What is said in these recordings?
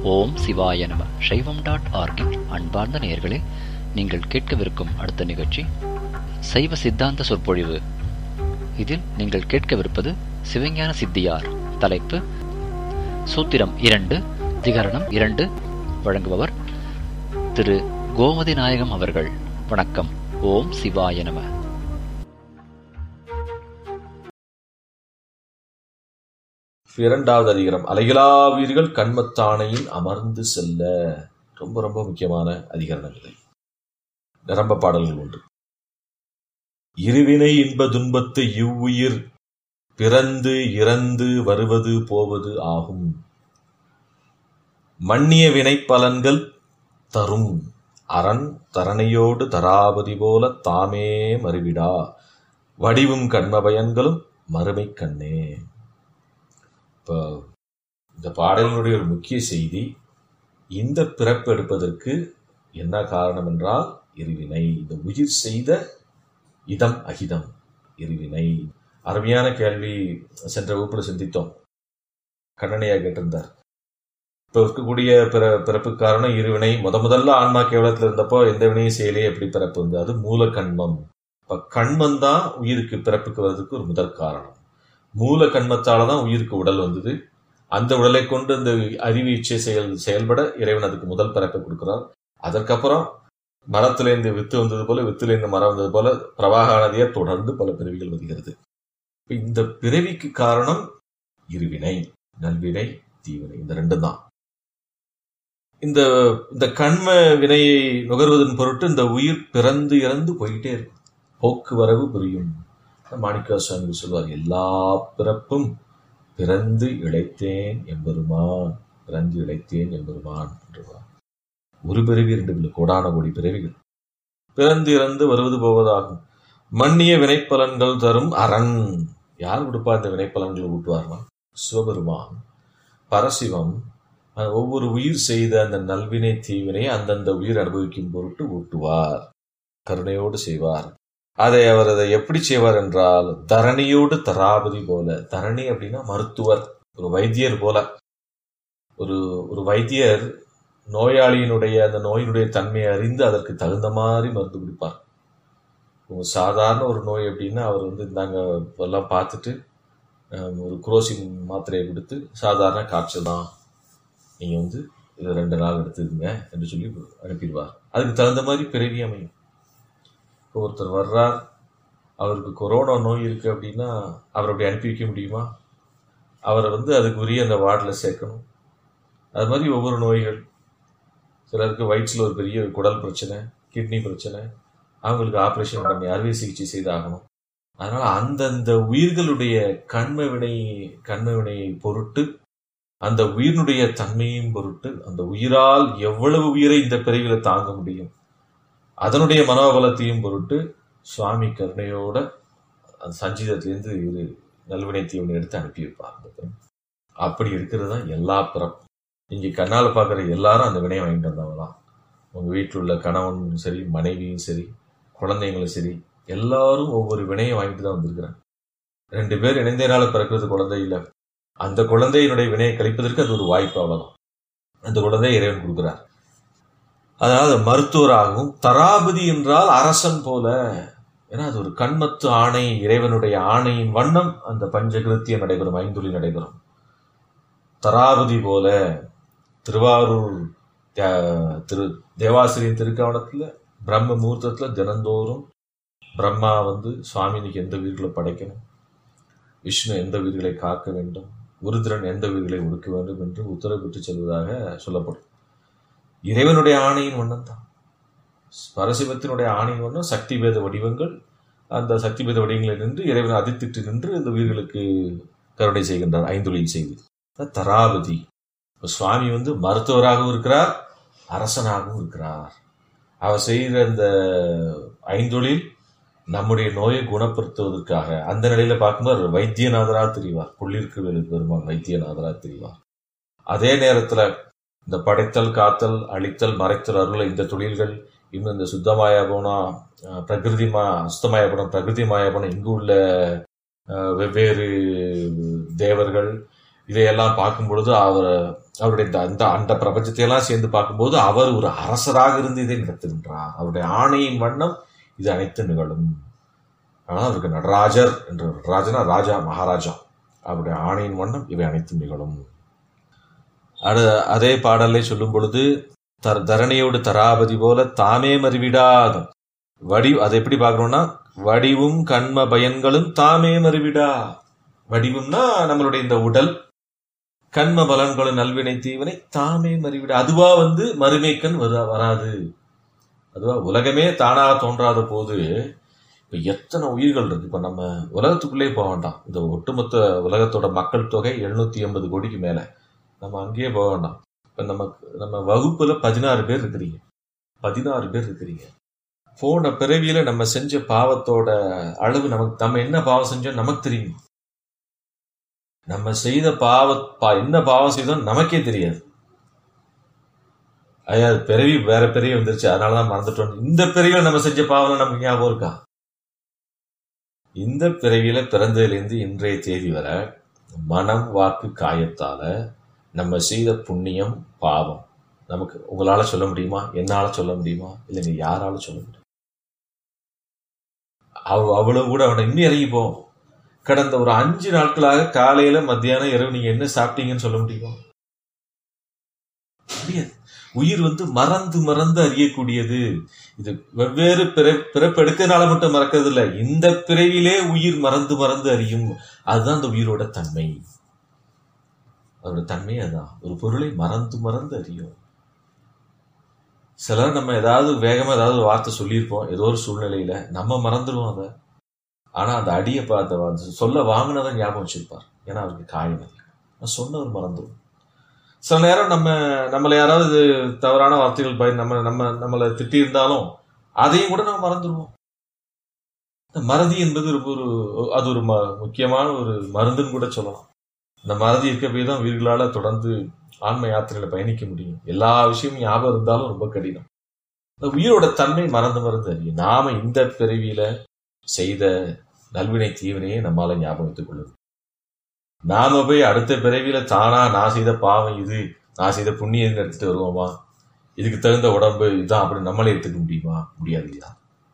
ஓம் சிவாய நம சைவம் டாட் ஆர்கின் அன்பார்ந்த நேயர்களே நீங்கள் கேட்கவிருக்கும் அடுத்த நிகழ்ச்சி சைவ சித்தாந்த சொற்பொழிவு இதில் நீங்கள் கேட்கவிருப்பது சிவஞான சித்தியார் தலைப்பு சூத்திரம் இரண்டு திகரணம் இரண்டு வழங்குபவர் திரு கோமதி நாயகம் அவர்கள் வணக்கம் ஓம் சிவாய நம இரண்டாவது அதிகாரம் அலைகளா வீர்கள் கண்மத்தானையில் அமர்ந்து செல்ல ரொம்ப ரொம்ப முக்கியமான அதிகரணம் இது நிரம்ப பாடல்கள் உண்டு இருவினை இன்ப துன்பத்து இவ்வுயிர் பிறந்து இறந்து வருவது போவது ஆகும் மன்னிய வினை பலன்கள் தரும் அரண் தரணையோடு தராபதி போல தாமே மறுவிடா வடிவும் கண்ம பயன்களும் மறுமை கண்ணே இப்போ இந்த பாடலினுடைய ஒரு முக்கிய செய்தி இந்த பிறப்பு எடுப்பதற்கு என்ன காரணம் என்றால் இருவினை இந்த உயிர் செய்த இதம் அகிதம் இருவினை அருமையான கேள்வி சென்ற வகுப்பில் சிந்தித்தோம் கண்ணனையா கேட்டிருந்தார் இப்போ இருக்கக்கூடிய பிற பிறப்பு காரணம் இருவினை முத முதல்ல ஆன்மா கேவலத்தில் இருந்தப்போ எந்த வினையும் செய்யலையே எப்படி பிறப்பு வந்து அது மூல கண்மம் இப்போ கண்மம் தான் உயிருக்கு பிறப்புக்கு வர்றதுக்கு ஒரு முதல் காரணம் மூல கண்மத்தால தான் உயிருக்கு உடல் வந்தது அந்த உடலை கொண்டு இந்த அறிவு இச்சை செயல் செயல்பட இறைவன் அதுக்கு முதல் பிறப்பை கொடுக்கிறார் அதற்கப்புறம் மரத்திலேருந்து வித்து வந்தது போல வித்துலேருந்து மரம் வந்தது போல பிரவாக நதியா தொடர்ந்து பல பிறவிகள் வருகிறது இந்த பிறவிக்கு காரணம் இருவினை நல்வினை தீவினை இந்த ரெண்டும் தான் இந்த இந்த கண்ம வினையை நுகர்வதன் பொருட்டு இந்த உயிர் பிறந்து இறந்து போயிட்டே இருக்கும் போக்குவரவு புரியும் மாணிக்கா சுவாமி சொல்வார் எல்லா பிறப்பும் பிறந்து இழைத்தேன் எம்பெருமான் பிறந்து இழைத்தேன் எம்பெருமான் என்றுவார் ஒரு பிறவி இரண்டு இல்லை கோடான கோடி பிறவிகள் பிறந்து இறந்து வருவது போவதாகும் மன்னிய வினைப்பலன்கள் தரும் அரண் யார் கொடுப்பா இந்த வினைப்பலன்களை ஊட்டுவார்னா சிவபெருமான் பரசிவம் ஒவ்வொரு உயிர் செய்த அந்த நல்வினை தீவினை அந்தந்த உயிர் அனுபவிக்கும் பொருட்டு ஊட்டுவார் கருணையோடு செய்வார் அதை அவர் அதை எப்படி செய்வார் என்றால் தரணியோடு தராபதி போல தரணி அப்படின்னா மருத்துவர் ஒரு வைத்தியர் போல ஒரு ஒரு வைத்தியர் நோயாளியினுடைய அந்த நோயினுடைய தன்மையை அறிந்து அதற்கு தகுந்த மாதிரி மருந்து கொடுப்பார் சாதாரண ஒரு நோய் அப்படின்னா அவர் வந்து இந்தாங்க எல்லாம் பார்த்துட்டு ஒரு குரோசின் மாத்திரையை கொடுத்து சாதாரண காய்ச்சல் தான் நீங்கள் வந்து இதை ரெண்டு நாள் எடுத்துக்கங்க என்று சொல்லி அனுப்பிடுவார் அதுக்கு தகுந்த மாதிரி பிறவி அமையும் இப்போ ஒருத்தர் வர்றார் அவருக்கு கொரோனா நோய் இருக்குது அப்படின்னா அவரை அப்படி அனுப்பி வைக்க முடியுமா அவரை வந்து அதுக்கு உரிய அந்த வார்டில் சேர்க்கணும் அது மாதிரி ஒவ்வொரு நோய்கள் சிலருக்கு வயிற்றில் ஒரு பெரிய குடல் பிரச்சனை கிட்னி பிரச்சனை அவங்களுக்கு ஆப்ரேஷன் பண்ணி அறுவை சிகிச்சை செய்தாகணும் அதனால் அந்தந்த உயிர்களுடைய கண்ம வினை கண்ம வினையை பொருட்டு அந்த உயிரினுடைய தன்மையும் பொருட்டு அந்த உயிரால் எவ்வளவு உயிரை இந்த பிரிவில் தாங்க முடியும் அதனுடைய மனோபலத்தையும் பொருட்டு சுவாமி கருணையோட அந்த சஞ்சீதத்திலேருந்து இரு நல்வினை தீவனை எடுத்து அனுப்பி வைப்பாங்க அப்படி இருக்கிறது தான் எல்லா பிறப்பும் இங்கே கண்ணால் பார்க்குற எல்லாரும் அந்த வினையை வாங்கிட்டு வந்தவங்க தான் உங்கள் வீட்டில் உள்ள கணவனும் சரி மனைவியும் சரி குழந்தைங்களும் சரி எல்லாரும் ஒவ்வொரு வினையை வாங்கிட்டு தான் வந்திருக்கிறாங்க ரெண்டு பேர் இணைந்தனால பிறக்கிறது குழந்தை இல்லை அந்த குழந்தையினுடைய வினையை கழிப்பதற்கு அது ஒரு வாய்ப்பு அவ்வளோதான் அந்த குழந்தையை இறைவன் கொடுக்குறார் அதனால் மருத்துவராகவும் தராபதி என்றால் அரசன் போல ஏன்னா அது ஒரு கண்மத்து ஆணை இறைவனுடைய ஆணையின் வண்ணம் அந்த பஞ்சகிருத்தியம் நடைபெறும் ஐந்துளி நடைபெறும் தராபதி போல திருவாரூர் திரு தேவாசிரியின் திருக்கவனத்தில் பிரம்ம முகூர்த்தத்தில் தினந்தோறும் பிரம்மா வந்து சுவாமினிக்கு எந்த உயிர்களை படைக்கணும் விஷ்ணு எந்த உயிர்களை காக்க வேண்டும் உருதிரன் எந்த உயிர்களை ஒடுக்க வேண்டும் என்று உத்தரவு பெற்று செல்வதாக சொல்லப்படும் இறைவனுடைய ஆணையின் வண்ணம் தான் பரசிவத்தினுடைய ஆணையின் வண்ணம் சக்தி பேத வடிவங்கள் அந்த சக்தி பேத வடிவங்களில் நின்று இறைவன் அதித்திட்டு நின்று இந்த உயிர்களுக்கு கருணை செய்கின்றார் ஐந்தொழில் செய்து தராபதி சுவாமி வந்து மருத்துவராகவும் இருக்கிறார் அரசனாகவும் இருக்கிறார் அவர் செய்கிற அந்த ஐந்தொழில் நம்முடைய நோயை குணப்படுத்துவதற்காக அந்த நிலையில பார்க்கும்போது வைத்தியநாதரா தெரிவார் புள்ளிற்கு பெருமான் வைத்தியநாதரா தெரிவார் அதே நேரத்துல இந்த படைத்தல் காத்தல் அழித்தல் மறைத்தல் அருளை இந்த தொழில்கள் இன்னும் இந்த சுத்தமாய போனம் பிரகிருதி மா சுத்தமாய போனம் பிரகிருதி மாய போனம் இங்கு உள்ள வெவ்வேறு தேவர்கள் இதையெல்லாம் பார்க்கும் பொழுது அவர் அவருடைய இந்த- அந்த அந்த பிரபஞ்சத்தை எல்லாம் சேர்ந்து பார்க்கும்போது அவர் ஒரு அரசராக இருந்து இதை நடத்துகின்றார் அவருடைய ஆணையின் வண்ணம் இது அனைத்து நிகழும் ஆனால் அவருக்கு நடராஜர் என்று நடராஜனா ராஜா மகாராஜா அவருடைய ஆணையின் வண்ணம் இவை அனைத்தும் நிகழும் அடு அதே பாடலை சொல்லும் பொழுது தர் தரணியோடு தராபதி போல தாமே மறிவிடாத வடி அதை எப்படி பார்க்கணும்னா வடிவும் கண்ம பயன்களும் தாமே மறிவிடா வடிவும்னா நம்மளுடைய இந்த உடல் கண்ம பலன்களும் நல்வினை தீவினை தாமே மறிவிடா அதுவா வந்து மறுமைக்கண் வர- வராது அதுவா உலகமே தானா தோன்றாத போது இப்ப எத்தனை உயிர்கள் இருக்கு இப்ப நம்ம உலகத்துக்குள்ளே போக வேண்டாம் இந்த ஒட்டுமொத்த உலகத்தோட மக்கள் தொகை எழுநூத்தி எண்பது கோடிக்கு மேல நம்ம அங்கேயே போக வேண்டாம் இப்ப நம்ம நம்ம வகுப்புல பதினாறு பேர் இருக்கிறீங்க பதினாறு பேர் இருக்கிறீங்க போன பிறவியில நம்ம செஞ்ச பாவத்தோட அளவு நமக்கு நம்ம என்ன பாவம் செஞ்சோம் நமக்கு தெரியும் நம்ம செய்த பாவ பா- என்ன பாவம் செய்தோம் நமக்கே தெரியாது ஐயா அது பிறவி வேற பிறவி வந்துருச்சு அதனாலதான் மறந்துட்டோம் இந்த பிறவியில நம்ம செஞ்ச பாவம் நமக்கு ஞாபகம் இருக்கா இந்த பிறவியில பிறந்ததிலிருந்து இன்றைய தேதி வரை மனம் வாக்கு காயத்தால நம்ம செய்த புண்ணியம் பாவம் நமக்கு உங்களால சொல்ல முடியுமா என்னால சொல்ல முடியுமா இல்லைங்க யாரால சொல்ல முடியும் அவ் அவ்வளவு கூட அவனை இன்னும் இறங்கி போவோம் கடந்த ஒரு அஞ்சு நாட்களாக காலையில மத்தியானம் இரவு நீங்க என்ன சாப்பிட்டீங்கன்னு சொல்ல முடியுமா முடியாது உயிர் வந்து மறந்து மறந்து அறியக்கூடியது இது வெவ்வேறு பிற- பிறப்பு எடுக்கிறதுனால மட்டும் மறக்கிறது இல்ல இந்த பிறவிலே உயிர் மறந்து மறந்து அறியும் அதுதான் அந்த உயிரோட தன்மை அதோட தன்மை அதான் ஒரு பொருளை மறந்து மறந்து அறியும் சிலர் நம்ம ஏதாவது வேகமா ஏதாவது ஒரு வார்த்தை சொல்லியிருப்போம் ஏதோ ஒரு சூழ்நிலையில நம்ம மறந்துடுவோம் அதை ஆனா அந்த அடியை பார்த்த வா- சொல்ல வாங்கினதை ஞாபகம் வச்சிருப்பார் ஏன்னா அவருக்கு காயம் அதிகம் நான் சொன்னவர் மறந்துடும் சில நேரம் நம்ம நம்மளை யாராவது தவறான வார்த்தைகள் பய நம்ம நம்ம நம்மளை திட்டி இருந்தாலும் அதையும் கூட நம்ம மறந்துடுவோம் இந்த மறதி என்பது ஒரு ஒரு- அது ஒரு ம- முக்கியமான ஒரு மருந்துன்னு கூட சொல்லலாம் இந்த மறதி இருக்க போய் தான் உயிர்களால தொடர்ந்து ஆன்ம யாத்திரையில பயணிக்க முடியும் எல்லா விஷயமும் ஞாபகம் இருந்தாலும் ரொம்ப கடினம் இந்த உயிரோட தன்மை மறந்து மறந்து அறியும் நாம இந்த பிறவியில செய்த நல்வினை தீவினையை நம்மால ஞாபகம் வைத்துக் கொள்ளுது நாம போய் அடுத்த பிறவியில தானா நான் செய்த பாவம் இது நான் செய்த புண்ணியம் இதுன்னு எடுத்துட்டு வருவோமா இதுக்கு தகுந்த உடம்பு இதான் அப்படி நம்மளே எடுத்துக்க முடியுமா முடியாது இல்லையா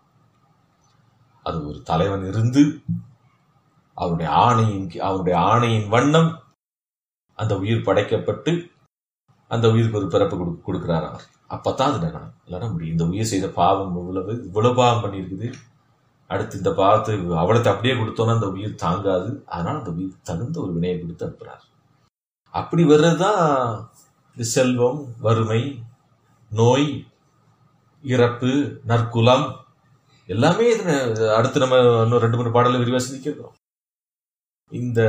அது ஒரு தலைவன் இருந்து அவருடைய ஆணையின் அவருடைய ஆணையின் வண்ணம் அந்த உயிர் படைக்கப்பட்டு அந்த உயிருக்கு ஒரு பிறப்பு கொடு கொடுக்கிறார் அவர் அப்பதான் அது நடக்கணும் இல்லைன்னா முடியும் இந்த உயிர் செய்த பாவம் இவ்வளவு இவ்வளவு பாவம் பண்ணியிருக்குது அடுத்து இந்த பாவத்துக்கு அவளத்தை அப்படியே கொடுத்தோன்னா அந்த உயிர் தாங்காது அதனால அந்த உயிர் தகுந்த ஒரு வினையை கொடுத்து அனுப்புறார் அப்படி வர்றதுதான் இந்த செல்வம் வறுமை நோய் இறப்பு நற்குலம் எல்லாமே இதுல அடுத்து நம்ம இன்னும் ரெண்டு மூணு பாடலை விரிவா சிந்திக்கிறோம் இந்த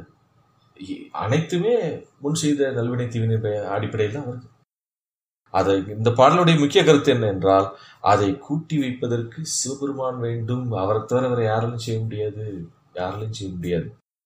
இ- அனைத்துமே முன் செய்த நல்வினை தீவினை அடிப்படையில் தான் வருது அதை இந்த பாடலுடைய முக்கிய கருத்து என்ன என்றால் அதை கூட்டி வைப்பதற்கு சிவபெருமான் வேண்டும் அவரை தவிர வேற யாராலும் செய்ய முடியாது யாராலும் செய்ய முடியாது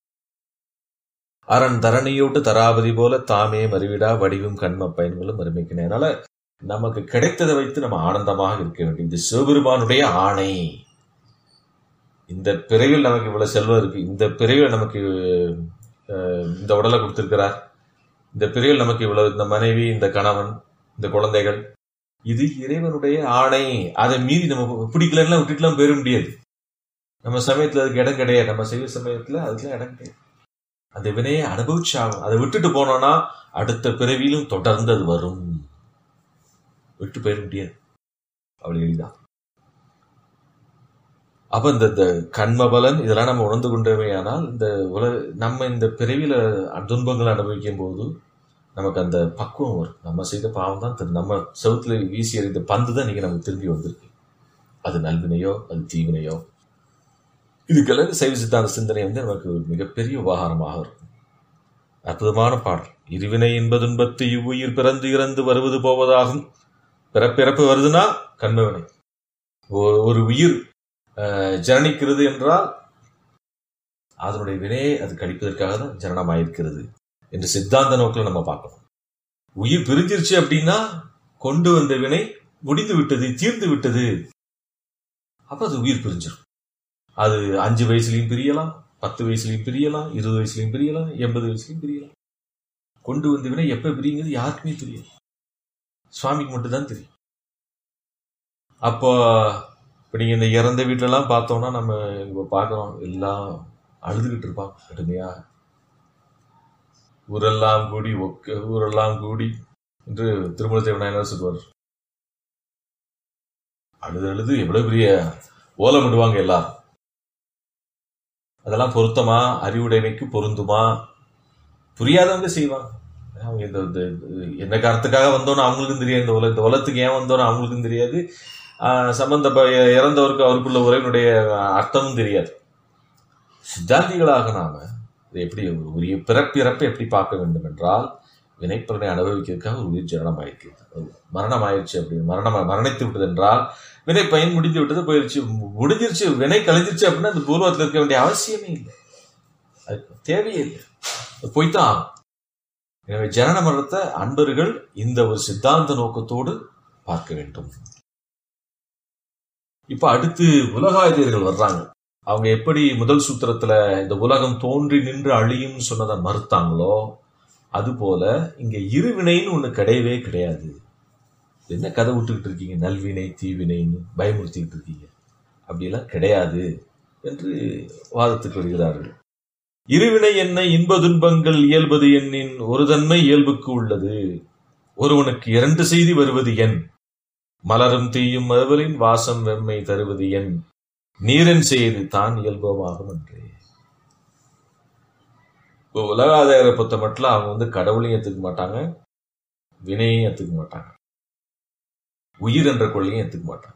அரண் தரணியோட்டு தராபதி போல தாமே மறிவிடா வடிவும் கண்ம பயன்களும் மறுமைக்கின அதனால நமக்கு கிடைத்ததை வைத்து நம்ம ஆனந்தமாக இருக்க வேண்டும் இது சிவபெருமானுடைய ஆணை இந்த பிறவில் நமக்கு இவ்வளவு செல்வம் இருக்கு இந்த பிறவில் நமக்கு அஹ், இந்த உடலை கொடுத்திருக்கிறார் இந்த பிறவில் நமக்கு இவ்வளவு இந்த மனைவி இந்த கணவன் இந்த குழந்தைகள் இது இறைவனுடைய ஆணை அதை மீறி நம்ம பிடிக்கலன்னா விட்டுட்டுலாம் போயிட முடியாது நம்ம சமயத்துல அதுக்கு இடம் கிடையாது நம்ம செய்ய சமயத்துல அதுக்கெல்லாம் இடம் கிடையாது அந்த வினையை அனுபவிச்சாகும் அதை விட்டுட்டு போனோம்னா அடுத்த பிறவியிலும் தொடர்ந்து அது வரும் விட்டு போயிட முடியாது அவ்வளவு எளிதான் அப்ப இந்த இந்த கண்மபலன் இதெல்லாம் நம்ம உணர்ந்து கொண்டவையானால் இந்த உலக நம்ம இந்த பிறவியில துன்பங்களை அனுபவிக்கும் போது நமக்கு அந்த பக்குவம் வரும் நம்ம செய்த பாவம் தான் திரு- நம்ம செவுத்துல வீசி எறிந்த பந்து தான் இன்னைக்கு நமக்கு திரும்பி வந்திருக்கு அது நல்வினையோ அது தீவினையோ இதுக்கெல்லாம் சைவ சித்தாந்த சிந்தனை வந்து நமக்கு ஒரு மிகப்பெரிய உபகாரமாக இருக்கும் அற்புதமான பாடல் இருவினை என்பதுன்பத்து இவ்வுயிர் பிறந்து இறந்து வருவது போவதாகும் பிறப்பிறப்பு வருதுன்னா கண்மவினை ஒ- ஒரு உயிர் அஹ், ஜனனிக்கிறது என்றால் அதனுடைய வினையை அது கழிப்பதற்காக தான் ஜனனமாயிருக்கிறது என்று சித்தாந்த நோக்கில் நம்ம பார்க்கணும் உயிர் பிரிஞ்சிருச்சு அப்படின்னா கொண்டு வந்த வினை முடிந்து விட்டது தீர்ந்து விட்டது அப்ப அது உயிர் பிரிஞ்சிடும் அது அஞ்சு வயசுலயும் பிரியலாம் பத்து வயசுலயும் பிரியலாம் இருபது வயசுலயும் பிரியலாம் எண்பது வயசுலயும் பிரியலாம் கொண்டு வந்த வினை எப்ப பிரிங்கிறது யாருக்குமே தெரியாது சுவாமிக்கு மட்டும்தான் தெரியும் அப்போ இப்போ நீங்க இந்த இறந்த வீட்டிலலாம் பார்த்தோம்னா நம்ம இப்போ பார்க்குறோம் எல்லாம் அழுதுகிட்டு இருப்பான் கடுமையா ஊரெல்லாம் கூடி ஒக்க ஊரெல்லாம் கூடி என்று திருமல தேவனாயனர் சொல்வார் அழுது அழுது எவ்வளவு பெரிய ஓலமிடுவாங்க எல்லாரும் அதெல்லாம் பொருத்தமா அறிவுடைமைக்கு பொருந்துமா புரியாதவங்க செய்வாங்க அவங்க இந்த இந்த- என்ன காரணத்துக்காக வந்தோன்னு அவங்களுக்கும் தெரியாது இந்த உலக இந்த உலகத்துக்கு ஏன் வந்தோன்னு அவங்களுக்கும் தெரியாது ஆஹ் சம்பந்த இறந்தவருக்கு அவருக்குள்ள உறவினுடைய அர்த்தமும் தெரியாது சித்தாந்திகளாக நாம இதை எப்படி ஒரு உரிய பிறப்பிறப்பை எப்படி பார்க்க வேண்டும் என்றால் வினைப்பலனை அனுபவிக்கிறதுக்காக ஒரு உயிர் ஜனனம் ஆயிருக்கிறது மரணம் ஆயிடுச்சு அப்படின்னு மரணம் மரணித்து விட்டது என்றால் வினை பயன் முடிந்து விட்டது போயிருச்சு முடிஞ்சிருச்சு வினை கழிஞ்சிருச்சு அப்படின்னா அந்த பூர்வத்தில் இருக்க வேண்டிய அவசியமே இல்லை அது தேவையே இல்லை அது போய்த்தான் ஆகும் எனவே ஜனன மரணத்தை அன்பர்கள் இந்த ஒரு சித்தாந்த நோக்கத்தோடு பார்க்க வேண்டும் இப்ப அடுத்து உலகாயுதர்கள் வர்றாங்க அவங்க எப்படி முதல் சூத்திரத்துல இந்த உலகம் தோன்றி நின்று அழியும் சொன்னதை மறுத்தாங்களோ அதுபோல இங்க இருவினைன்னு ஒண்ணு கிடையவே கிடையாது என்ன கதை விட்டுக்கிட்டு இருக்கீங்க நல்வினை தீவினைன்னு பயமுறுத்திக்கிட்டு இருக்கீங்க அப்படியெல்லாம் கிடையாது என்று வாதத்துக்கு வருகிறார்கள் இருவினை என்ன இன்ப துன்பங்கள் இயல்பது எண்ணின் ஒரு தன்மை இயல்புக்கு உள்ளது ஒருவனுக்கு இரண்டு செய்தி வருவது என் மலரும் தீயும் மறுவலின் வாசம் வெம்மை தருவது என் நீரன் செய்து தான் இயல்பமாகும் என்றே இப்போ உலகாதார பொறுத்த மட்டும் அவங்க வந்து கடவுளையும் ஏத்துக்க மாட்டாங்க வினையையும் ஏத்துக்க மாட்டாங்க உயிர் என்ற கொள்ளையும் ஏத்துக்க மாட்டாங்க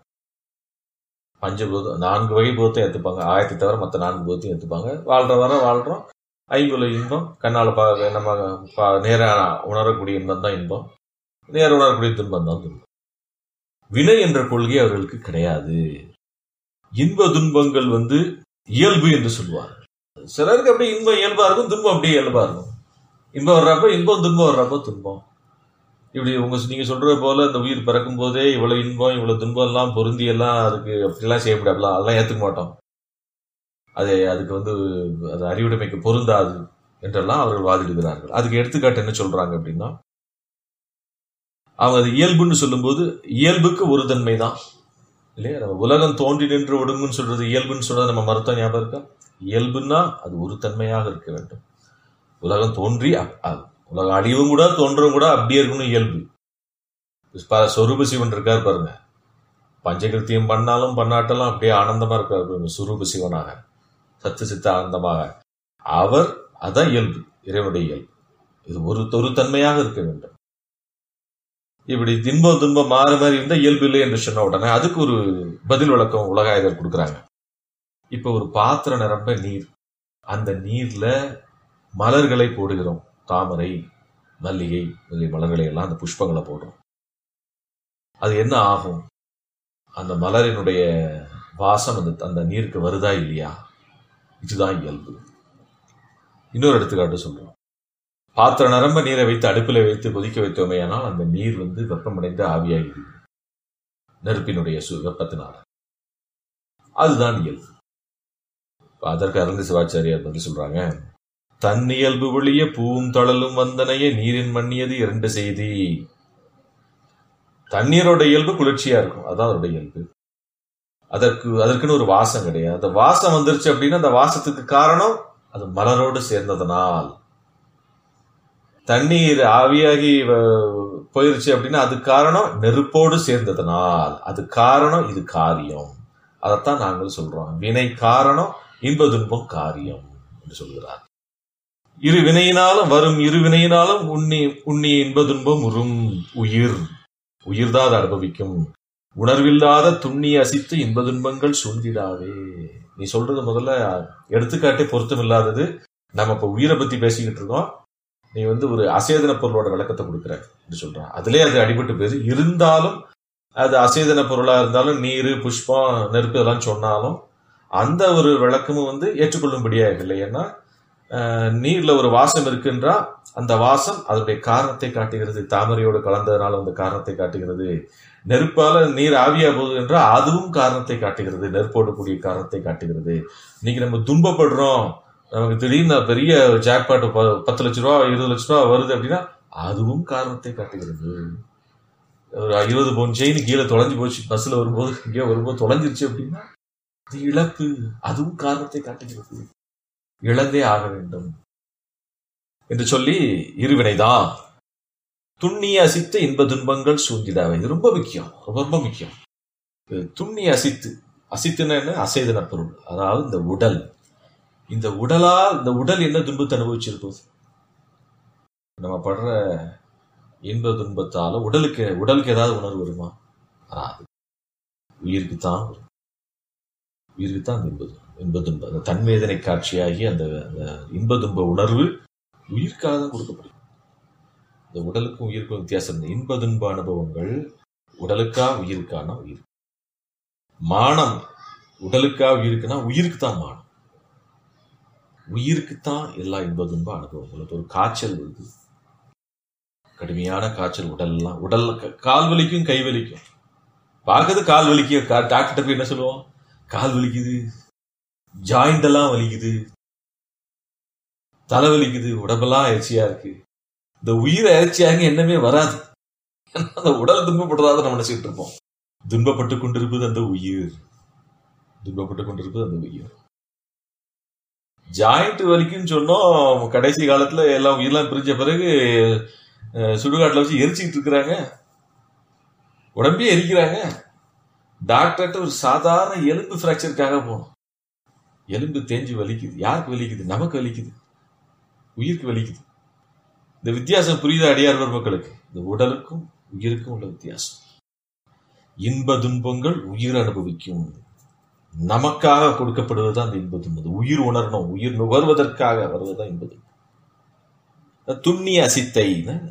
பஞ்சபூதம் நான்கு வகை பூதத்தை ஏத்துப்பாங்க ஆயிரத்தி தவிர மற்ற நான்கு பூதத்தையும் ஏத்துப்பாங்க வாழ்ற வர வாழ்றோம் ஐம்புல இன்பம் கண்ணால பா நம்ம பா- நேரா உணரக்கூடிய இன்பம் தான் இன்பம் நேர உணரக்கூடிய துன்பம் தான் துன்பம் வினை என்ற கொள்கை அவர்களுக்கு கிடையாது இன்ப துன்பங்கள் வந்து இயல்பு என்று சொல்லுவார் சிலருக்கு அப்படியே இன்பம் இயல்பா இருக்கும் துன்பம் அப்படியே இயல்பா இருக்கும் இன்பம் வர்றப்ப இன்பம் துன்பம் வர்றப்ப துன்பம் இப்படி உங்க நீங்க சொல்றது போல இந்த உயிர் பிறக்கும் போதே இவ்வளவு இன்பம் இவ்வளவு துன்பம் எல்லாம் பொருந்தி எல்லாம் அதுக்கு அப்படிலாம் செய்ய முடியாதுலாம் அதெல்லாம் ஏத்துக்க மாட்டோம் அது அதுக்கு வந்து அது அறிவுடைமைக்கு பொருந்தாது என்றெல்லாம் அவர்கள் வாதிடுகிறார்கள் அதுக்கு எடுத்துக்காட்டு என்ன சொல்றாங்க அப்படின்னா அவங்க அது இயல்புன்னு சொல்லும்போது இயல்புக்கு ஒரு தன்மை தான் இல்லையா நம்ம உலகம் தோன்றி நின்று ஒடுங்குன்னு சொல்றது இயல்புன்னு சொல்றது நம்ம மருத்துவ ஞாபகம் இருக்கா இயல்புன்னா அது ஒரு தன்மையாக இருக்க வேண்டும் உலகம் தோன்றி அப்- அ- உலகம் அழிவும் கூட தோன்றவும் கூட அப்படியே இருக்கணும் இயல்பு ப- சொரூப சிவன் இருக்கார் பாருங்க பஞ்சகிருத்தியம் பண்ணாலும் பண்ணாட்டெல்லாம் அப்படியே ஆனந்தமா இருக்கார் பாருங்க சுரூப சிவனாக சத்து சித்த ஆனந்தமாக அவர் அதான் இயல்பு இறைவனுடைய இயல்பு இது ஒரு ஒரு தன்மையாக இருக்க வேண்டும் இப்படி தின்பம் துன்பம் மாற மாதிரி இருந்தா இயல்பு இல்லை என்று சொன்ன உடனே அதுக்கு ஒரு பதில் விளக்கம் உலகாயுதர் கொடுக்குறாங்க இப்ப ஒரு பாத்திரம் நிரம்ப நீர் அந்த நீர்ல மலர்களை போடுகிறோம் தாமரை மல்லிகை முதலிய மலர்களை எல்லாம் அந்த புஷ்பங்களை போடுறோம் அது என்ன ஆகும் அந்த மலரினுடைய வாசம் அந்த அந்த நீருக்கு வருதா இல்லையா இதுதான் இயல்பு இன்னொரு எடுத்துக்காட்டு சொல்றோம் பாத்திரம் நிரம்ப நீரை வைத்து அடுப்பில் வைத்து கொதிக்க வைத்தோமேயானால் அந்த நீர் வந்து வெப்பமடைந்து ஆவியாகிறது நெருப்பினுடைய சு வெப்பத்தினால அதுதான் இயல்பு இப்ப அதற்கு அருந்த சிவாச்சாரியார் பதில் சொல்றாங்க தன் இயல்பு ஒழிய பூவும் தழலும் வந்தனைய நீரின் மண்ணியது இரண்டு செய்தி தண்ணீரோட இயல்பு குளிர்ச்சியா இருக்கும் அதான் அதோட இயல்பு அதற்கு அதற்குன்னு ஒரு வாசம் கிடையாது அந்த வாசம் வந்துருச்சு அப்படின்னா அந்த வாசத்துக்கு காரணம் அது மலரோடு சேர்ந்ததனால் தண்ணீர் ஆவியாகி வ- போயிருச்சு அப்படின்னா அது காரணம் நெருப்போடு சேர்ந்ததனால் அது காரணம் இது காரியம் அதைத்தான் நாங்கள் சொல்றோம் வினை காரணம் இன்ப துன்பம் காரியம் என்று சொல்கிறார் இரு வினையினாலும் வரும் இரு வினையினாலும் உண்ணி உண்ணி இன்ப துன்பம் உறும் உயிர் உயிர்தான் அதை அனுபவிக்கும் உணர்வில்லாத துண்ணி அசித்து இன்ப துன்பங்கள் சூழ்ந்திடாவே நீ சொல்றது முதல்ல எடுத்துக்காட்டே பொருத்தம் இல்லாதது நம்ம இப்ப உயிரை பத்தி பேசிக்கிட்டு இருக்கோம் நீ வந்து ஒரு அசேதன பொருளோட விளக்கத்தை கொடுக்குற என்று சொல்றான் அதுலயே அது அடிபட்டு போயிரு இருந்தாலும் அது அசேதன பொருளா இருந்தாலும் நீர் புஷ்பம் நெருப்பு இதெல்லாம் சொன்னாலும் அந்த ஒரு விளக்கமும் வந்து ஏற்றுக்கொள்ளும்படியாக இல்லை ஏன்னா அஹ், நீர்ல ஒரு வாசம் இருக்குன்றா அந்த வாசம் அதனுடைய காரணத்தை காட்டுகிறது தாமரையோடு கலந்ததுனால அந்த காரணத்தை காட்டுகிறது நெருப்பால நீர் ஆவியா போகுது என்றால் அதுவும் காரணத்தை காட்டுகிறது நெருப்போடு கூடிய காரணத்தை காட்டுகிறது இன்னைக்கு நம்ம துன்பப்படுறோம் நமக்கு திடீர்னு பெரிய ஜாக்பாட் பத்து லட்ச ரூபா இருபது லட்ச ரூபா வருது அப்படின்னா அதுவும் காரணத்தை காட்டுகிறது ஒரு இருபது பவுன் செயின் கீழே தொலைஞ்சு போச்சு பஸ்ல வரும்போது இங்கேயோ வரும்போது தொலைஞ்சிருச்சு அப்படின்னா அது இழப்பு அதுவும் காரணத்தை காட்டுகிறது இழந்தே ஆக வேண்டும் என்று சொல்லி இருவினைதான் துண்ணிய அசித்த இன்ப துன்பங்கள் சூழ்ந்திடாவை இது ரொம்ப முக்கியம் ரொம்ப ரொம்ப முக்கியம் இது துண்ணிய அசித்து அசித்துன்னா என்ன அசைதன பொருள் அதாவது இந்த உடல் இந்த உடலா இந்த உடல் என்ன துன்பத்தை அனுபவிச்சிருப்போது நம்ம படுற இன்ப துன்பத்தால உடலுக்கு உடலுக்கு ஏதாவது உணர்வு வருமா வராது உயிருக்கு தான் வரும் உயிருக்கு தான் இன்ப இன்ப துன்ப அந்த தன்வேதனை காட்சியாகி அந்த அந்த இன்ப துன்ப உணர்வு உயிர்க்காக தான் கொடுக்கப்படுது இந்த உடலுக்கும் உயிருக்கும் வித்தியாசம் இந்த இன்ப துன்ப அனுபவங்கள் உடலுக்கா உயிருக்கானா உயிர் மானம் உடலுக்கா உயிருக்குன்னா உயிருக்கு தான் மானம் உயிருக்கு தான் எல்லா இன்ப துன்ப அனுபவங்களும் இப்போ ஒரு காய்ச்சல் வருது கடுமையான காய்ச்சல் உடல்லாம் உடல் க- கால் வலிக்கும் கை வலிக்கும் பார்க்கறது கால் வலிக்கும் கா- டாக்டர் போய் என்ன சொல்லுவோம் கால் வலிக்குது ஜாயிண்ட் எல்லாம் வலிக்குது தலை வலிக்குது உடம்பெல்லாம் எரிச்சியா இருக்கு இந்த உயிர் எரிச்சியாக எண்ணமே வராது ஏன்னா அந்த உடல் துன்பப்படுறதாக நம்ம நினைச்சிட்டு இருப்போம் துன்பப்பட்டு கொண்டிருப்பது அந்த உயிர் துன்பப்பட்டு கொண்டிருப்பது அந்த உயிர் ஜாயிண்ட் வலிக்குன்னு சொன்னோம் கடைசி காலத்துல எல்லாம் உயிரெல்லாம் பிரிஞ்ச பிறகு அஹ், சுடுகாட்டுல வச்சு எரிச்சுக்கிட்டு இருக்கிறாங்க உடம்பே எரிக்கிறாங்க டாக்டர்கிட்ட ஒரு சாதாரண எலும்பு ஃப்ராக்சருக்காக போனோம் எலும்பு தேஞ்சு வலிக்குது யாருக்கு வலிக்குது நமக்கு வலிக்குது உயிருக்கு வலிக்குது இந்த வித்தியாசம் புரியுதா அடியார்வர் மக்களுக்கு இந்த உடலுக்கும் உயிருக்கும் உள்ள வித்தியாசம் இன்ப துன்பங்கள் உயிர் அனுபவிக்கும் நமக்காக கொடுக்கப்படுவதுதான் அந்த இன்ப துன்பம் உயிர் உணரணும் உயிர் நுகர்வதற்காக வருவதுதான் இன்ப துன்பம் துண்ணிய அசித்தை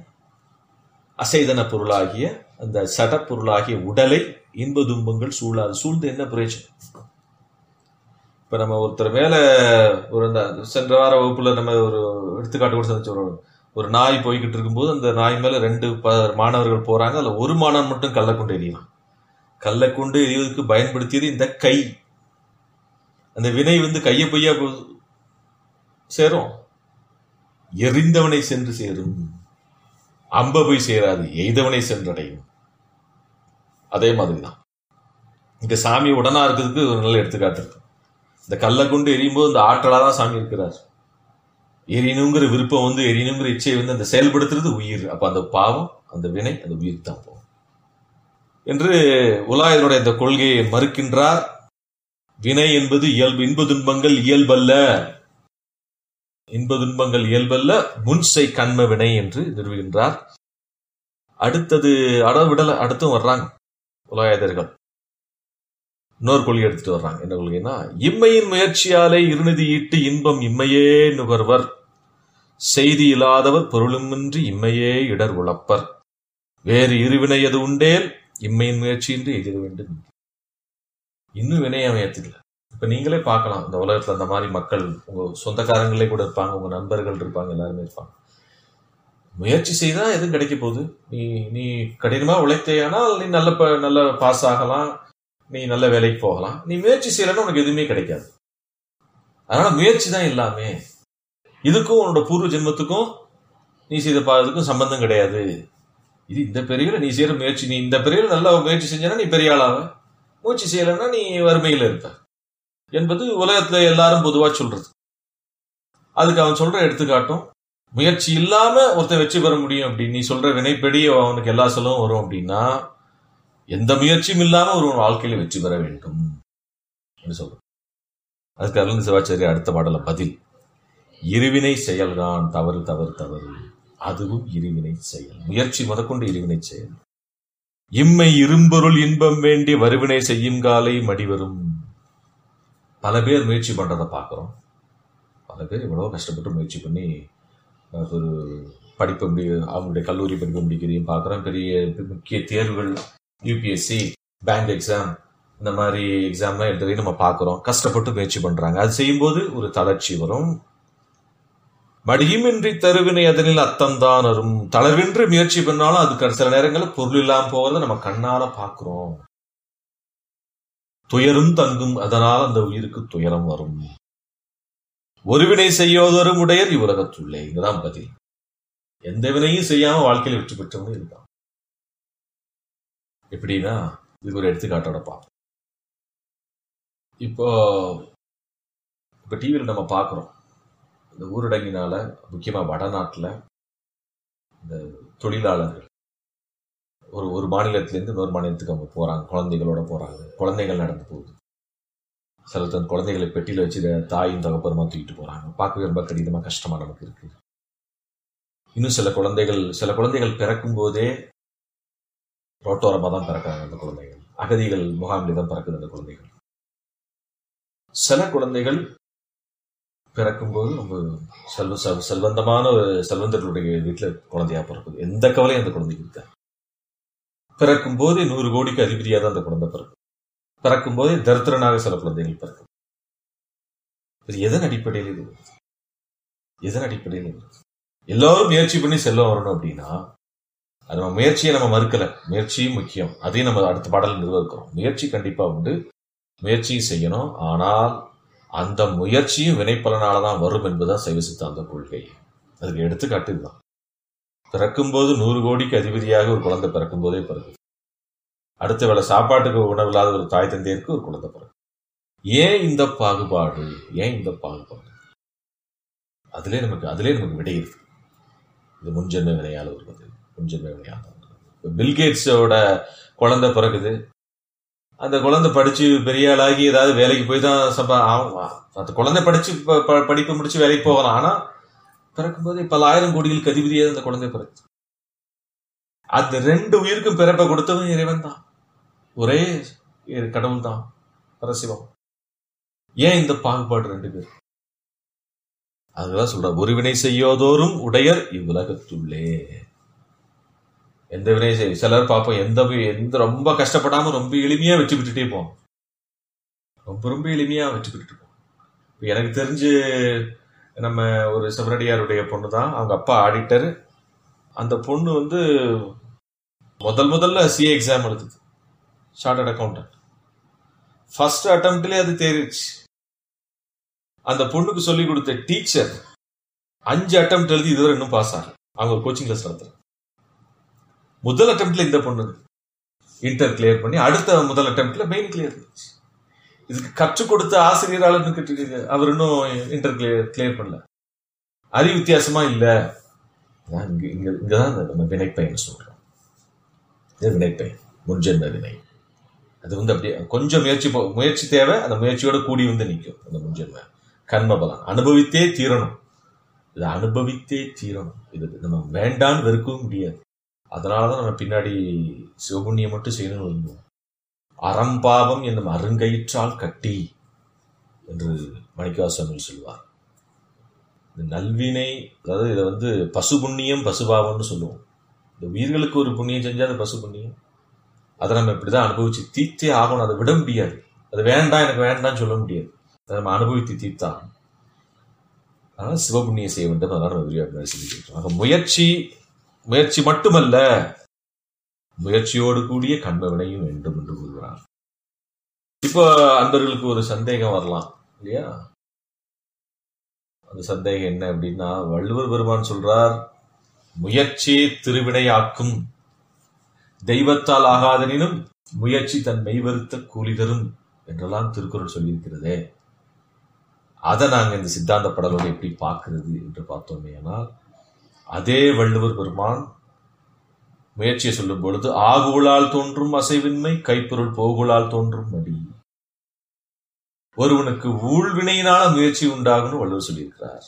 அசைதன பொருளாகிய அந்த சட பொருளாகிய உடலை இன்ப துன்பங்கள் சூழாது சூழ்ந்து என்ன பிரயோஜனம் இப்ப நம்ம ஒருத்தர் மேல ஒரு இந்த சென்ற வார வகுப்புல நம்ம ஒரு எடுத்துக்காட்டு கூட சந்திச்ச ஒரு ஒரு நாய் போய்கிட்டு இருக்கும்போது அந்த நாய் மேல ரெண்டு ப- மாணவர்கள் போறாங்க அதுல ஒரு மாணவன் மட்டும் கல்லை கொண்டு எறியலாம் கல்லை கொண்டு எறிவதற்கு பயன்படுத்தியது இந்த கை அந்த வினை வந்து கையை பொய்யா போ- சேரும் எறிந்தவனை சென்று சேரும் அம்ப போய் சேராது எய்தவனை சென்றடையும் அதே மாதிரிதான் இங்க சாமி உடனா இருக்கிறதுக்கு ஒரு நல்ல எடுத்துக்காட்டு இருக்கு இந்த கல்லை கொண்டு எரியும் போது இந்த ஆற்றலா தான் சாமி இருக்கிறார் எரியணுங்கிற விருப்பம் வந்து எரியணுங்கிற இச்சை வந்து அந்த செயல்படுத்துறது உயிர் அப்ப அந்த பாவம் அந்த வினை அந்த உயிர் தான் போகும் என்று உலாயருடைய இந்த கொள்கையை மறுக்கின்றார் வினை என்பது இயல்பு இன்ப துன்பங்கள் இயல்பல்ல இன்ப துன்பங்கள் இயல்பல்ல முன்சை கண்ம வினை என்று நிறுவுகின்றார் அடுத்தது அட விடல அடுத்தும் வர்றாங்க உலகாயதர்கள் இன்னொரு கொள்கை எடுத்துட்டு வர்றாங்க என்ன கொள்கைன்னா இம்மையின் முயற்சியாலே இருநிதி ஈட்டு இன்பம் இம்மையே நுகர்வர் செய்தி இல்லாதவர் பொருளுமின்றி இம்மையே இடர் உழப்பர் வேறு இருவினை எது உண்டேல் இம்மையின் முயற்சியின்றி எதிர வேண்டும் இன்னும் வினையை அவன் ஏத்துக்கல இப்ப நீங்களே பார்க்கலாம் இந்த உலகத்துல அந்த மாதிரி மக்கள் உங்க சொந்தக்காரங்களே கூட இருப்பாங்க உங்க நண்பர்கள் இருப்பாங்க எல்லாருமே இருப்பாங்க முயற்சி செய்தா எதுவும் கிடைக்க போகுது நீ நீ கடினமா உழைத்தேயானால் நீ நல்ல ப- நல்ல பாஸ் ஆகலாம் நீ நல்ல வேலைக்கு போகலாம் நீ முயற்சி செய்யலைன்னா உனக்கு எதுவுமே கிடைக்காது அதனால முயற்சி தான் எல்லாமே இதுக்கும் உன்னோட பூர்வ ஜென்மத்துக்கும் நீ செய்த பாதத்துக்கும் சம்பந்தம் கிடையாது இது இந்த பிரிவில் நீ செய்யற முயற்சி நீ இந்த பிரிவில் நல்ல முயற்சி செஞ்சனா நீ பெரிய ஆளாவ முயற்சி செய்யலைன்னா நீ வறுமையில் இருப்ப என்பது உலகத்துல எல்லாரும் பொதுவா சொல்றது அதுக்கு அவன் சொல்ற எடுத்துக்காட்டும் முயற்சி இல்லாம ஒருத்தன் வெற்றி பெற முடியும் அப்படின்னு நீ சொல்ற வினைப்படி அவனுக்கு எல்லா செலவும் வரும் அப்படின்னா எந்த முயற்சியும் இல்லாம ஒரு வாழ்க்கையில வெற்றி பெற வேண்டும் என்று சொல்றோம் அதுக்கு அருள் சிவாச்சாரி அடுத்த பாடல பதில் இருவினை செயல்தான் தவறு தவறு தவறு அதுவும் இருவினை செயல் முயற்சி முதற்கொண்டு இருவினை செயல் இம்மை இரும்பொருள் இன்பம் வேண்டி வருவினை செய்யும் காலை மடிவரும் பல பேர் முயற்சி பண்றதை பார்க்குறோம் பல பேர் இவ்வளோ கஷ்டப்பட்டு முயற்சி பண்ணி அஹ், ஒரு படிப்பு முடி அவங்களுடைய கல்லூரி படிப்பு முடிக்கிறதையும் பார்க்குறோம் பெரிய முக்கிய தேர்வுகள் யூபிஎஸ்சி பேங்க் எக்ஸாம் இந்த மாதிரி எக்ஸாம்லாம் எழுதுறதையும் நம்ம பார்க்குறோம் கஷ்டப்பட்டு முயற்சி பண்றாங்க அது செய்யும்போது ஒரு தளர்ச்சி வரும் மடியுமின்றி தருவினை அதனில் அத்தம்தான் வரும் தளர்வின்றி முயற்சி பண்ணாலும் அதுக்கு சில நேரங்களில் பொருள் இல்லாம போகிறத நம்ம கண்ணால பார்க்கிறோம் துயரும் தங்கும் அதனால் அந்த உயிருக்கு துயரம் வரும் ஒருவினை செய்யோதொரும் உடையர் இவ்வுலகத்துள்ளே இங்கதான் பதில் எந்த வினையும் செய்யாம வாழ்க்கையில வெற்றி பெற்றவங்க இருக்கான் எப்படின்னா இதுக்கு ஒரு எடுத்துக்காட்டோட பார்ப்போம் இப்போ இப்போ டிவியில் நம்ம பார்க்குறோம் இந்த ஊரடங்கினால முக்கியமா வடநாட்டுல இந்த தொழிலாளர்கள் ஒரு ஒரு மாநிலத்திலேருந்து இன்னொரு மாநிலத்துக்கு அவங்க போறாங்க குழந்தைகளோட போறாங்க குழந்தைகள் நடந்து போகுது சில தன் குழந்தைகளை பெட்டியில வச்சு இத தாயும் தகப்பருமா தூக்கிட்டு போறாங்க பார்க்கவே ரொம்ப கடினமா கஷ்டமா நமக்கு இருக்கு இன்னும் சில குழந்தைகள் சில குழந்தைகள் பிறக்கும் போதே ரோட்டோரமா தான் பிறக்கிறாங்க அந்த குழந்தைகள் அகதிகள் முகாமிலே தான் பிறக்குது அந்த குழந்தைகள் சில குழந்தைகள் பிறக்கும்போது ரொம்ப செல்வ செல்- செல்வந்தமான ஒரு செல்வந்தர்களுடைய வீட்டில் குழந்தையா பிறக்குது எந்த கவலையும் அந்த குழந்தைக்கு இருக்க பிறக்கும் போதே நூறு கோடிக்கு அதிபதியாக தான் அந்த குழந்தை பிறக்கும் பிறக்கும் போதே தரித்திரனாக சில குழந்தைகள் பிறக்கும் இது எதன் அடிப்படையில் இது வருது? எதன் அடிப்படையில் இது வருது? எல்லாரும் முயற்சி பண்ணி செல்வம் வரணும் அப்படின்னா அது நம்ம முயற்சியை நம்ம மறுக்கல முயற்சியும் முக்கியம் அதையும் நம்ம அடுத்த பாடல் நிர்வகிக்கிறோம் முயற்சி கண்டிப்பா உண்டு முயற்சியும் செய்யணும் ஆனால் அந்த முயற்சியும் வினைப்பலனால தான் வரும் என்பதுதான் சைவ சித்தாந்த கொள்கை அதுக்கு எடுத்துக்காட்டு இதுதான் பிறக்கும்போது நூறு கோடிக்கு அதிபதியாக ஒரு குழந்தை பிறக்கும் போதே பிறகு அடுத்த வேளை சாப்பாட்டுக்கு உணவில்லாத ஒரு தாய் தந்தையருக்கு ஒரு குழந்தை பிறகு ஏன் இந்த பாகுபாடு ஏன் இந்த பாகுபாடு அதிலே நமக்கு அதிலே நமக்கு விடை இருக்கு இது முன்ஜென்ம வினையால் வருவது முன்ஜென்ம வினையால் வருவது இப்ப பில்கேட்ஸோட குழந்தை பிறகுது அந்த குழந்தை படிச்சு பெரிய ஆளாகி ஏதாவது வேலைக்கு போய் தான் சம்பா ஆமா. அந்த குழந்தை படிச்சு ப- ப- படிப்பு முடிச்சு வேலைக்கு போகலாம் ஆனா பிறக்கும்போது பல ஆயிரம் கோடிகளுக்கு அதிபதியாக அந்த குழந்தை பிறகு அந்த ரெண்டு உயிருக்கும் பிறப்பை கொடுத்தவன் இறைவன் தான் ஒரே கடவுள் தான் பரசிவம் ஏன் இந்த பாகுபாடு ரெண்டு பேர் அதுதான் சொல்ற ஒரு வினை செய்யோதோறும் உடையர் இவ்வுலகத்துள்ளே எந்த வினை செய் சிலர் பார்ப்போம் எந்த வி- எந்த ரொம்ப கஷ்டப்படாம ரொம்ப எளிமையா வெற்றி பெற்றுட்டே போவோம் ரொம்ப ரொம்ப எளிமையா வெற்றி பெற்றுட்டு போவோம் இப்ப எனக்கு தெரிஞ்சு நம்ம ஒரு சிவனடியாருடைய பொண்ணு தான் அவங்க அப்பா ஆடிட்டர் அந்த பொண்ணு வந்து முதல் முதல்ல சிஏ எக்ஸாம் எழுதுது சார்ட்டர்ட் அக்கௌண்டன்ட் ஃபர்ஸ்ட் அட்டம்ப்ட்லேயே அது தேறிடுச்சு அந்த பொண்ணுக்கு சொல்லி கொடுத்த டீச்சர் அஞ்சு அட்டம்ப்ட் எழுதி இதுவரை இன்னும் பாஸ் ஆகல அவங்க ஒரு கோச்சிங் கிளாஸ் நடத்துறாங்க முதல் அட்டம்ப்ட்ல இந்த பொண்ணு இன்டர் கிளியர் பண்ணி அடுத்த முதல் அட்டம்ப்ட்ல மெயின் கிளியர் பண்ணிச்சு இதுக்கு கற்றுக் கொடுத்த ஆசிரியரால இருக்கு அவர் இன்னும் இன்டர் கிளியர் கிளியர் பண்ணல அறிவு வித்தியாசமா இல்ல அதான் இங்க இங்க இங்கதான் இந்த நம்ம வினைப்பயன் சொல்றோம் இது வினைப்பயன் முன்ஜென்ம வினை அது வந்து அப்படியே கொஞ்சம் முயற்சி போ- முயற்சி தேவை அந்த முயற்சியோட கூடி வந்து நிற்கும் அந்த முன்ஜென்ம கர்ம பலம் அனுபவித்தே தீரணும் இது அனுபவித்தே தீரணும் இது நம்ம வேண்டான்னு வெறுக்கவும் முடியாது அதனாலதான் நம்ம பின்னாடி சிவபுண்ணியம் மட்டும் செய்யணும்னு விரும்புவோம் அறம்பாவம் என்னும் அருங்கயிற்றால் கட்டி என்று மணிக்காசாமி சொல்லுவார் இந்த நல்வினை அதாவது இதை வந்து பசு புண்ணியம் பசுபாவம்னு சொல்லுவோம் இந்த உயிர்களுக்கு ஒரு புண்ணியம் செஞ்சா அது பசு புண்ணியம் அதை நம்ம இப்படிதான் அனுபவிச்சு தீர்த்தே ஆகணும் அதை விட முடியாது அது வேண்டாம் எனக்கு வேண்டாம்னு சொல்ல முடியாது அதை நம்ம அனுபவித்து தீர்த்தாகணும் அதனால சிவபுண்ணியம் செய்ய வேண்டும் அதனால நம்ம விரிவாக சிந்திக்கிறோம் ஆக முயற்சி முயற்சி மட்டுமல்ல முயற்சியோடு கூடிய கண்ம வினையும் வேண்டும் என்று கூறுகிறார் இப்போ அன்பர்களுக்கு ஒரு சந்தேகம் வரலாம் இல்லையா அந்த சந்தேகம் என்ன அப்படின்னா வள்ளுவர் பெருமான் சொல்றார் முயற்சி திருவினையாக்கும் தெய்வத்தால் ஆகாதனினும் முயற்சி தன் மெய்வருத்த கூலி தரும் என்றெல்லாம் திருக்குறள் சொல்லியிருக்கிறதே அதை நாங்க இந்த சித்தாந்த படலோட எப்படி பார்க்கிறது என்று பார்த்தோமே ஆனால் அதே வள்ளுவர் பெருமான் முயற்சியை சொல்லும் பொழுது ஆகுளால் தோன்றும் அசைவின்மை கைப்பொருள் போகுளால் தோன்றும் மடி ஒருவனுக்கு ஊழ்வினையினால முயற்சி உண்டாகும்னு வள்ளுவர் சொல்லியிருக்கிறார்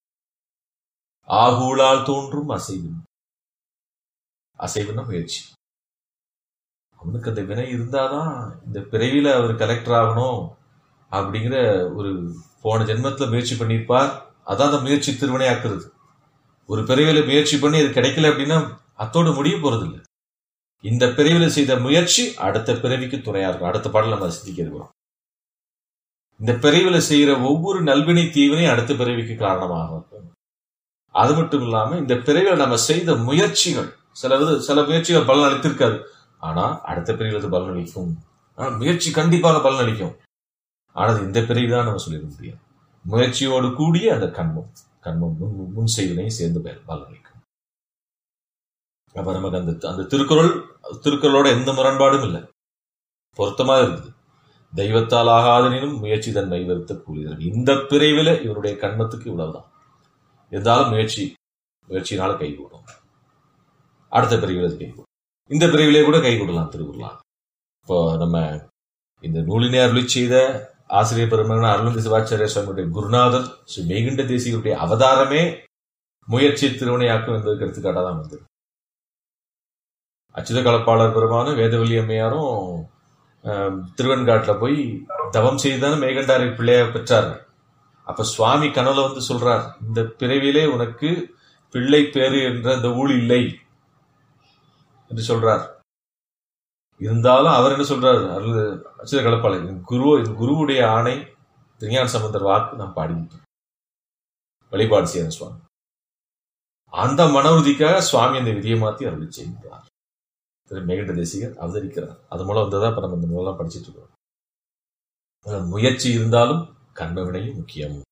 ஆகூளால் தோன்றும் அசைவின்மை அசைவுன்னா முயற்சி அவனுக்கு அந்த வினை இருந்தாதான் இந்த பிறவியில அவர் கலெக்டர் ஆகணும் அப்படிங்கிற ஒரு போன ஜென்மத்துல முயற்சி பண்ணியிருப்பார் அதான் அந்த முயற்சி திருவினையாக்குறது ஒரு பிறவியில முயற்சி பண்ணி அது கிடைக்கல அப்படின்னா அத்தோடு முடிய போறது இல்ல இந்த பிறவியில செய்த முயற்சி அடுத்த பிறவிக்கு துணையா இருக்கும் அடுத்த பாடல் நம்ம சிந்திக்க இருக்கிறோம் இந்த பிறவியில செய்யற ஒவ்வொரு நல்வினை தீவினை அடுத்த பிறவிக்கு காரணமாக இருக்கும் அது மட்டும் இல்லாம இந்த பிறவியில நம்ம செய்த முயற்சிகள் சில இது- சில முயற்சிகள் பலன் அளித்திருக்காது ஆனா அடுத்த பிரிவில் அது பலன் அளிக்கும் ஆனா முயற்சி கண்டிப்பாக பலன் அளிக்கும் ஆனா அது இந்த பிரிவு தான் நம்ம சொல்லிட முடியாது முயற்சியோடு கூடிய அந்த கண்மம் கண்மம் முன் முன் செய்வனையும் சேர்ந்து பெயர் பலனளிக்கும் அப்ப நமக்கு அந்த அந்த திருக்குறள் திருக்குறளோட எந்த முரண்பாடும் இல்லை பொருத்தமா இருக்குது தெய்வத்தால் ஆகாதனினும் முயற்சி தன்மை வருத்த கூலிதன் இந்த பிரிவில இவருடைய கண்மத்துக்கு இவ்வளவுதான் இருந்தாலும் முயற்சி முயற்சியினால கைகூடும் அடுத்த பிரிவில் அது கைகூடும் இந்த பிரிவிலே கூட கைகூடலாம் திருக்குறளாம் இப்போ நம்ம இந்த நூலினை அருளி செய்த ஆசிரியர் பெருமகன் அருளந்தி சிவாச்சாரிய சுவாமியுடைய குருநாதர் ஸ்ரீ மேகுண்ட தேசியருடைய அவதாரமே முயற்சி திருவினையாக்கும் என்பதற்கு எடுத்துக்காட்டாக தான் வந்தது அச்சுத கலப்பாளர் பெருமான வேதவல்லி அம்மையாரும் ஆஹ், திருவெண்காட்டுல போய் தவம் செய்துதானே மேகண்டாரை பிள்ளைய பெற்றார்கள் அப்ப சுவாமி கனவுல வந்து சொல்றார் இந்த பிறவிலே உனக்கு பிள்ளை பேரு என்ற அந்த ஊழ் இல்லை என்று சொல்றார் இருந்தாலும் அவர் என்ன சொல்றாரு அருள் அச்சுத கலப்பாளர் என் குரு என் குருவுடைய ஆணை திருஞான சம்பந்தர் வாக்கு நான் பாடிக்கிட்டு வழிபாடு செய்யறேன் சுவாமி அந்த மன உறுதிக்காக சுவாமி அந்த விதியை மாத்தி அருளி செய்கிறார் திரு மேகண்ட தேசிகர் அவதரிக்கிறார் அது மூலம் வந்ததா இப்ப நம்ம இந்த நூலாம் படிச்சிட்டு இருக்கோம் அதுல முயற்சி இருந்தாலும் கண்ம வினையும் முக்கியம்